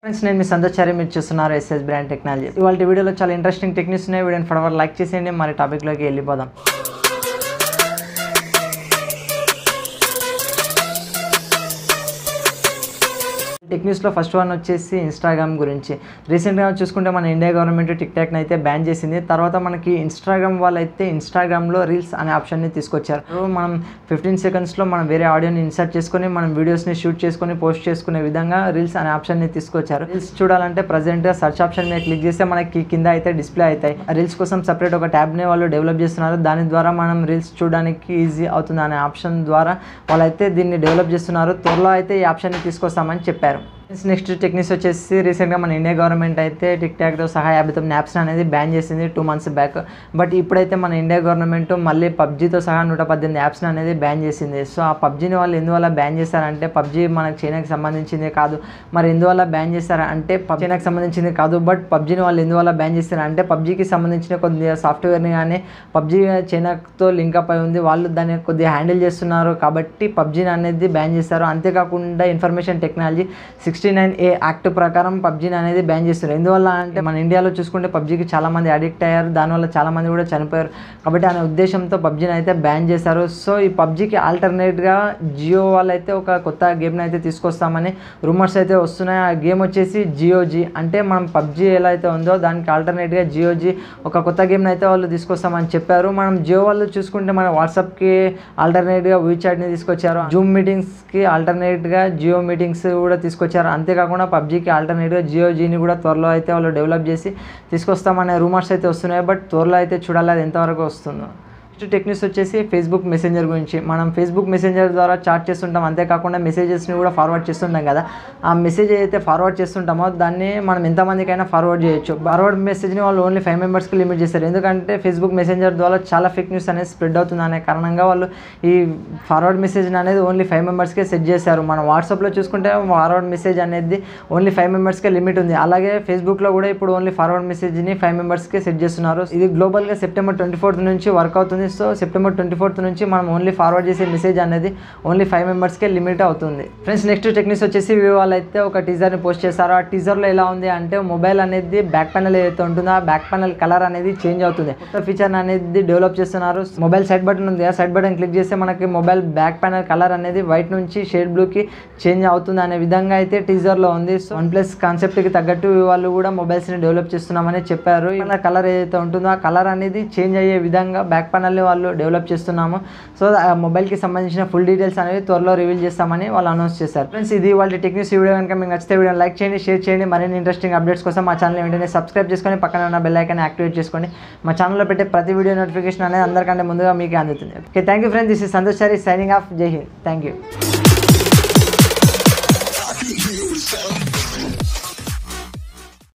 friends నేను మీ సంతోషారి మీరు చూస్తున్నారు ఎస్ఎస్ బ్రాండ్ టెక్నాలజీ ఇవాళ వీడియోలో చాలా ఇంట్రెస్టింగ్ టెక్నిక్స్ ఉన్నాయి వీడియోని ఫటాఫట్ లైక్ చేసేయండి మరి టాపిక్లోకి వెళ్ళిపోదాం టెక్నిక్స్లో ఫస్ట్ వన్ వచ్చేసి ఇన్స్టాగ్రామ్ గురించి రీసెంట్గా చూసుకుంటే మన ఇండియా గవర్నమెంట్ టిక్ టాక్ని అయితే బ్యాన్ చేసింది తర్వాత మనకి ఇన్స్టాగ్రామ్ వాళ్ళు అయితే ఇన్స్టాగ్రామ్లో రీల్స్ అనే ఆప్షన్ని తీసుకొచ్చారు మనం ఫిఫ్టీన్ సెకండ్స్లో మనం వేరే ఆడియోని ఇన్సర్ట్ చేసుకొని మనం వీడియోస్ని షూట్ చేసుకొని పోస్ట్ చేసుకునే విధంగా రీల్స్ అనే ఆప్షన్ని తీసుకొచ్చారు రీల్స్ చూడాలంటే ప్రజెంట్ సర్చ్ ఆప్షన్ మీద క్లిక్ చేస్తే మనకి కింద అయితే డిస్ప్లే అవుతాయి రీల్స్ కోసం సపరేట్ ఒక ట్యాబ్ని వాళ్ళు డెవలప్ చేస్తున్నారు దాని ద్వారా మనం రీల్స్ చూడడానికి ఈజీ అవుతుంది అనే ఆప్షన్ ద్వారా వాళ్ళైతే దీన్ని డెవలప్ చేస్తున్నారు త్వరలో అయితే ఈ ఆప్షన్ని తీసుకొస్తామని చెప్పారు నెక్స్ట్ టెక్నిక్స్ వచ్చేసి రీసెంట్గా మన ఇండియా గవర్నమెంట్ అయితే టిక్ టాక్తో సహా యాభై తొమ్మిది యాప్స్ అనేది బ్యాన్ చేసింది టూ మంత్స్ బ్యాక్ బట్ ఇప్పుడైతే మన ఇండియా గవర్నమెంట్ మళ్ళీ పబ్జీతో సహా నూట పద్దెనిమిది యాప్స్ అనేది బ్యాన్ చేసింది సో ఆ పబ్జీని వాళ్ళు ఎందువల్ల బ్యాన్ చేశారంటే పబ్జీ మనకు చైనాకి సంబంధించింది కాదు మరి ఎందువల్ల బ్యాన్ చేశారు అంటే చైనాకి సంబంధించింది కాదు బట్ పబ్జీని వాళ్ళు ఎందువల్ల బ్యాన్ చేశారు అంటే పబ్జీకి సంబంధించిన కొద్దిగా సాఫ్ట్వేర్ని కానీ పబ్జీ చైనాతో లింకప్ అయి ఉంది వాళ్ళు దాన్ని కొద్దిగా హ్యాండిల్ చేస్తున్నారు కాబట్టి పబ్జీని అనేది బ్యాన్ చేస్తారు అంతేకాకుండా information technology sixty nine A act ప్రకారం పబ్జీని అనేది బ్యాన్ చేస్తారు ఎందువల్ల అంటే మన ఇండియాలో చూసుకుంటే పబ్జీకి చాలా మంది అడిక్ట్ అయ్యారు దానివల్ల చాలా మంది కూడా చనిపోయారు కాబట్టి అనే ఉద్దేశంతో పబ్జీని అయితే బ్యాన్ చేశారు సో ఈ పబ్జీకి ఆల్టర్నేట్గా జియో వాళ్ళు అయితే ఒక కొత్త గేమ్ని అయితే తీసుకొస్తామని రూమర్స్ అయితే వస్తున్నాయి ఆ గేమ్ వచ్చేసి జియోజీ అంటే మనం పబ్జీ ఎలా అయితే ఉందో దానికి ఆల్టర్నేట్గా జియోజీ ఒక కొత్త గేమ్ని అయితే వాళ్ళు తీసుకొస్తామని చెప్పారు మనం జియో వాళ్ళు చూసుకుంటే మన వాట్సాప్కి ఆల్టర్నేట్గా వీచాట్ని తీసుకొచ్చారు జూమ్ మీటింగ్స్కి ఆల్టర్నేట్గా జియో మీటింగ్స్ కూడా తీసుకొచ్చారు అంతేకాకుండా పబ్జీకి ఆల్టర్నేట్గా జియో జీని కూడా త్వరలో అయితే వాళ్ళు డెవలప్ చేసి తీసుకొస్తామనే రూమర్స్ అయితే వస్తున్నాయి బట్ త్వరలో అయితే చూడాలి అది ఎంతవరకు వస్తుందో నెక్స్ట్ టెక్నిక్స్ వచ్చేసి ఫేస్బుక్ మెసెంజర్ గురించి మనం ఫేస్బుక్ మెసెంజర్ ద్వారా చాట్ చేస్తుంటాం అంతేకాకుండా మెసేజెస్ని కూడా ఫార్వర్డ్ చేస్తుంటాం కదా ఆ మెసేజ్ ఏదైతే ఫార్వర్డ్ చేస్తుంటామో దాన్ని మనం ఎంతమందికైనా ఫార్వర్డ్ చేయొచ్చు ఫార్వర్డ్ మెసేజ్ని వాళ్ళు ఓన్లీ ఫైవ్ మెంబర్స్కి లిమిట్ చేస్తారు ఎందుకంటే ఫేస్బుక్ మెసెంజర్ ద్వారా చాలా ఫేక్ న్యూస్ అనేది స్ప్రెడ్ అవుతుంది అనే కారణంగా వాళ్ళు ఈ ఫార్వర్డ్ మెసేజ్ అనేది ఓన్లీ ఫైవ్ మెంబర్స్కే సెట్ చేశారు మనం వాట్సాప్లో చూసుకుంటే ఫార్వర్డ్ మెసేజ్ అనేది ఓన్లీ ఫైవ్ మెంబర్స్కే లిమిట్ ఉంది అలాగే ఫేస్బుక్లో కూడా ఇప్పుడు ఓన్లీ ఫార్వర్డ్ మెసేజ్ని ఫైవ్ మెంబర్స్కే సెట్ చేస్తున్నారు ఇది గ్లోబల్గా సెప్టెంబర్ ట్వంటీ ఫోర్త్ నుంచి వర్క్ అవుతుంది సో సెప్టెంబర్ ట్వంటీ ఫోర్త్ నుంచి మనం ఓన్లీ ఫార్వర్డ్ చేసే మెసేజ్ అనేది ఓన్లీ ఫైవ్ మెంబర్స్కే లిమిట్ అవుతుంది ఫ్రెండ్స్ నెక్స్ట్ టెక్నిక్స్ వచ్చేసి వివో వాళ్ళు అయితే ఒక టీజర్ని పోస్ట్ చేశారు ఆ టీజర్లో ఎలా ఉంది అంటే మొబైల్ అనేది బ్యాక్ ప్యానల్ ఏదైతే ఉంటుందో ఆ బ్యాక్ ప్యానల్ కలర్ అనేది చేంజ్ అవుతుంది కొత్త ఫీచర్ అనేది డెవలప్ చేస్తున్నారు మొబైల్ సైడ్ బటన్ ఉంది ఆ సైడ్ బటన్ క్లిక్ చేస్తే మనకి మొబైల్ బ్యాక్ ప్యానల్ కలర్ అనేది వైట్ నుంచి షేడ్ బ్లూకి చేంజ్ అవుతుంది అనే విధంగా అయితే టీజర్లో ఉంది సో వన్ ప్లస్ కాన్సెప్ట్కి తగ్గట్టు వాళ్ళు కూడా మొబైల్స్ని డెవలప్ చేస్తున్నామని చెప్పారు కలర్ ఏదైతే ఉంటుందో ఆ కలర్ అనేది చేంజ్ అయ్యే విధంగా బ్యాక్ ప్యానల్ని వాళ్ళు డెవలప్ చేస్తున్నాము సో ఆ మొబైల్కి సంబంధించిన ఫుల్ డీటెయిల్స్ అనేవి త్వరలో రివీల్ చేస్తామని వాళ్ళు అనౌన్స్ చేశారు ఫ్రెండ్స్ ఇది వాళ్ళ టెక్నిక్స్ వీడియో కనుక మీకు నచ్చితే వీడియో లైక్ చేయండి షేర్ చేయండి మరిన్ని ఇంట్రెస్టింగ్ అప్డేట్స్ కోసం మా ఛానల్ వెంటనే సబ్స్క్రైబ్ చేసుకొని పక్కన ఉన్న బెల్ ఐకాన్ యాక్టివేట్ చేసుకోండి మా ఛానల్లో పెట్టే ప్రతి వీడియో నోటిఫికేషన్ అనేది అందరికంటే ముందుగా మీకు అందుతుంది okay thank you friends this is Santosh sorry signing off జై హింద్ థ్యాంక్ యూ